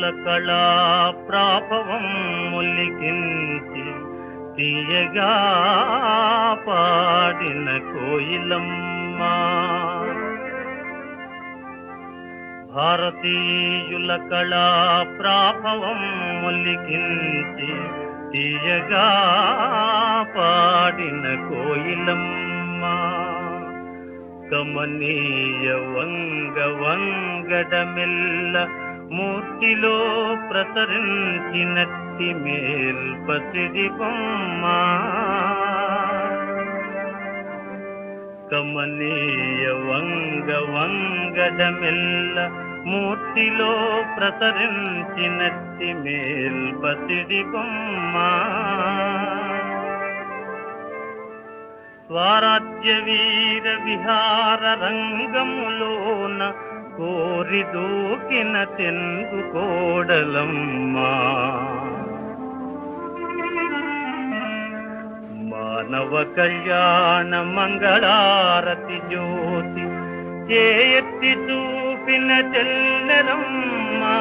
కళా ప్రాపవం ముల్లికించి తీయగా పాడిన కోయిలమ్మ భారతీయుల కళా ప్రాభవం ముల్లికించి తీయగా పాడిన కోయిలమ్మ కమనీయ వంగ వంగడమెల్ల మూర్తిలో ప్రసరించినట్టి మేల్పసిడి బొమ్మ కమనీయ వంగ వంగడమెల్ల మూర్తిలో ప్రసరించినట్టి మేల్పసిడి బొమ్మ స్వరాజ్య వీర విహార రంగములోన కోరి దూకిన తెంగు కోడలమ్మా మానవ కళ్యాణ మంగళారతి జ్యోతి చేయెత్తి చూపిన చెల్లెరమ్మా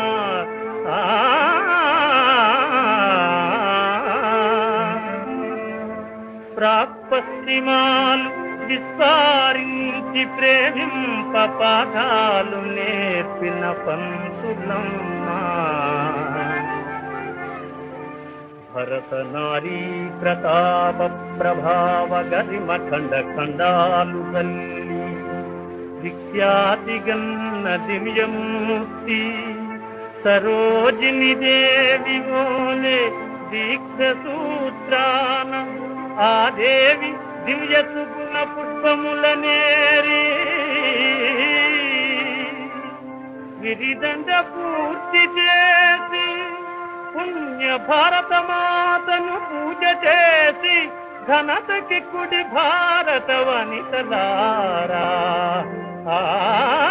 ప్రాపశ్చిమాలు విస్తారించి ప్రేమింప పాఠాలు నేర్పిన పంతులమ్మా భరత నారీ ప్రతాప ప్రభావ గరిమ ఖండ ఖండాలు గల్లి విఖ్యాతి గన్న దివ్యమూర్తి సరోజిని దేవి ఓలే దీక్ష సూత్రాన ఆ దేవి దివ్య సుగుణ పుష్పముల నేరి విరిదండ పూర్తి చేసి పుణ్య భారత మాతను పూజ చేసి ఘనతకి కుడి భారత వనితలారా ఆ